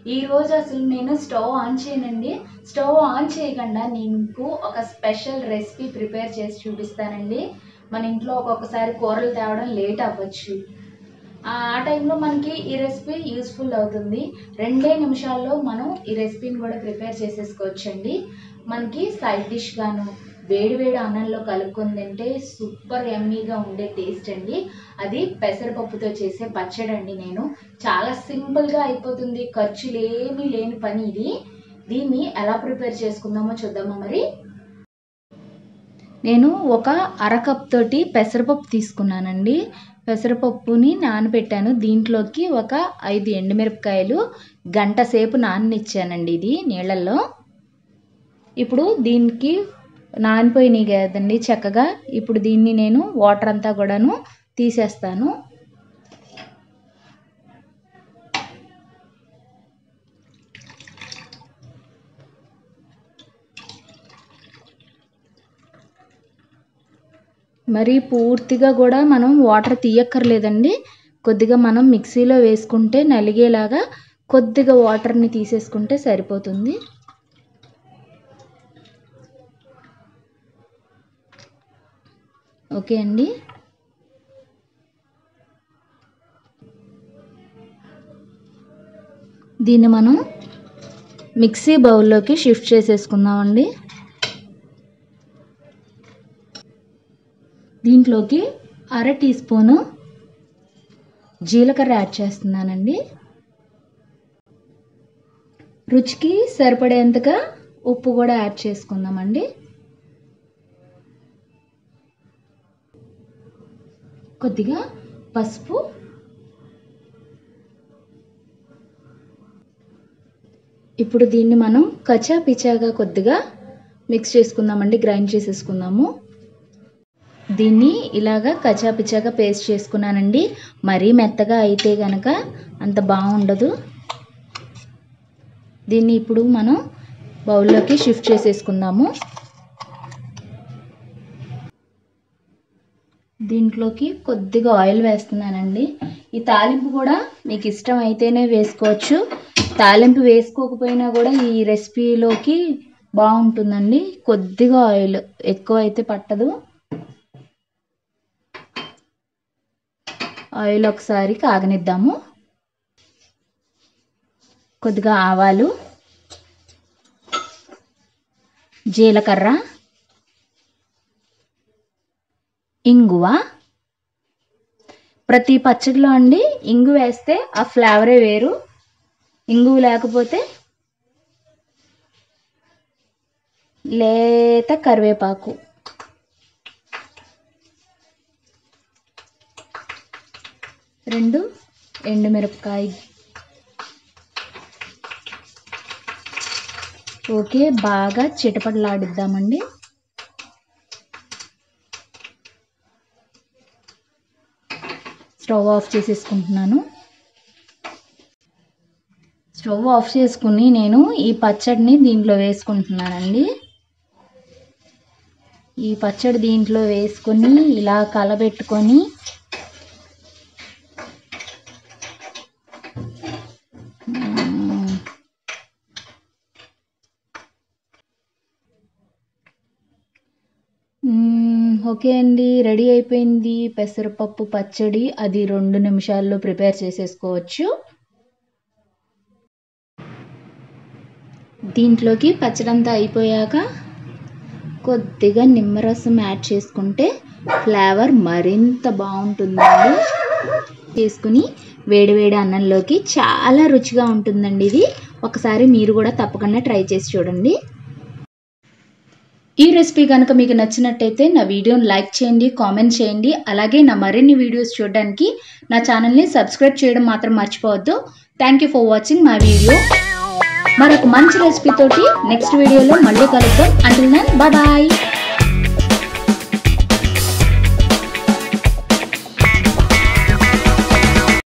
ఈ రోజు అసలు నేను స్టవ్ ఆన్ చేయనండి స్టవ్ ఆన్ చేయకుండా నేను మీకు ఒక స్పెషల్ రెసిపీ ప్రిపేర్ చేసి చూపిస్తానండి మన ఇంట్లో ఒక్కొక్కసారి కూరలు తేవడం లేట్ అవ్వచ్చు ఆ టైంలో మనకి ఈ రెసిపీ యూస్ఫుల్ అవుతుంది రెండే నిమిషాల్లో మనం ఈ రెసిపీని కూడా ప్రిపేర్ చేసేసుకోవచ్చండి మనకి సైడ్ డిష్ గాను వేడి వేడి అన్నంలో కలుపుకొని తింటే సూపర్ ఎమ్మీగా ఉండే టేస్ట్ అండి అది పెసరపప్పుతో చేసే పచ్చడి అండి నేను చాలా సింపుల్గా అయిపోతుంది ఖర్చులు ఏమీ లేని పని ఇది దీన్ని ఎలా ప్రిపేర్ చేసుకుందామో చూద్దామా మరి నేను ఒక అరకప్ తోటి పెసరపప్పు తీసుకున్నానండి పెసరపప్పుని నానబెట్టాను దీంట్లోకి ఒక ఐదు ఎండుమిరపకాయలు గంట సేపు నాననిచ్చానండి ఇది నీళ్ళల్లో ఇప్పుడు దీనికి నానిపోయినాయి కదండి చక్కగా ఇప్పుడు దీన్ని నేను వాటర్ అంతా కూడాను తీసేస్తాను మరి పూర్తిగా కూడా మనం వాటర్ తీయక్కర్లేదండి కొద్దిగా మనం మిక్సీలో వేసుకుంటే నలిగేలాగా కొద్దిగా వాటర్ని తీసేసుకుంటే సరిపోతుంది ఓకే అండి దీన్ని మనం మిక్సీ బౌల్లోకి షిఫ్ట్ చేసేసుకుందామండి దీంట్లోకి అర టీ స్పూను జీలకర్ర యాడ్ చేస్తున్నానండి రుచికి సరిపడేంతగా ఉప్పు కూడా యాడ్ చేసుకుందామండి కొద్దిగా పసుపు ఇప్పుడు దీన్ని మనం కచా పిచాగా కొద్దిగా మిక్స్ చేసుకుందామండి గ్రైండ్ చేసేసుకుందాము దీన్ని ఇలాగా కచా పిచాగా పేస్ట్ చేసుకున్నానండి మరీ మెత్తగా అయితే గనక అంత బాగుండదు దీన్ని ఇప్పుడు మనం బౌల్లోకి షిఫ్ట్ చేసేసుకుందాము దీంట్లోకి కొద్దిగా ఆయిల్ వేస్తున్నానండి ఈ తాలింపు కూడా మీకు ఇష్టం అయితేనే వేసుకోవచ్చు తాలింపు వేసుకోకపోయినా కూడా ఈ రెసిపీలోకి బాగుంటుందండి కొద్దిగా ఆయిల్ ఎక్కువ అయితే పట్టదు ఆయిల్ ఒకసారి కాగనిద్దాము కొద్దిగా ఆవాలు జీలకర్ర ఇంగువ ప్రతి పచ్చడిలో అండి ఇంగు వేస్తే ఆ ఫ్లేవరే వేరు ఇంగువ లేకపోతే లేత కరివేపాకు రెండు ఎండుమిరపకాయ ఓకే బాగా చిటపటలాడిద్దామండి స్టవ్ ఆఫ్ చేసేసుకుంటున్నాను స్టవ్ ఆఫ్ చేసుకుని నేను ఈ పచ్చడిని దీంట్లో వేసుకుంటున్నానండి ఈ పచ్చడి దీంట్లో వేసుకొని ఇలా కలబెట్టుకొని ఓకే అండి రెడీ అయిపోయింది పెసరపప్పు పచ్చడి అది రెండు నిమిషాల్లో ప్రిపేర్ చేసేసుకోవచ్చు దీంట్లోకి పచ్చడంతా అయిపోయాక కొద్దిగా నిమ్మరసం యాడ్ చేసుకుంటే ఫ్లేవర్ మరింత బాగుంటుందండి చేసుకుని వేడివేడి అన్నంలోకి చాలా రుచిగా ఉంటుందండి ఇది ఒకసారి మీరు కూడా తప్పకుండా ట్రై చేసి చూడండి ఈ రెసిపీ కనుక మీకు నచ్చినట్టయితే నా వీడియోని లైక్ చేయండి కామెంట్ చేయండి అలాగే నా మరిన్ని వీడియోస్ చూడడానికి నా ఛానల్ని సబ్స్క్రైబ్ చేయడం మాత్రం మర్చిపోవద్దు thank you for watching my video మరొక మంచి రెసిపీ తోటి నెక్స్ట్ వీడియోలో మళ్ళీ కలుద్దాం అంటున్నాను బాయ్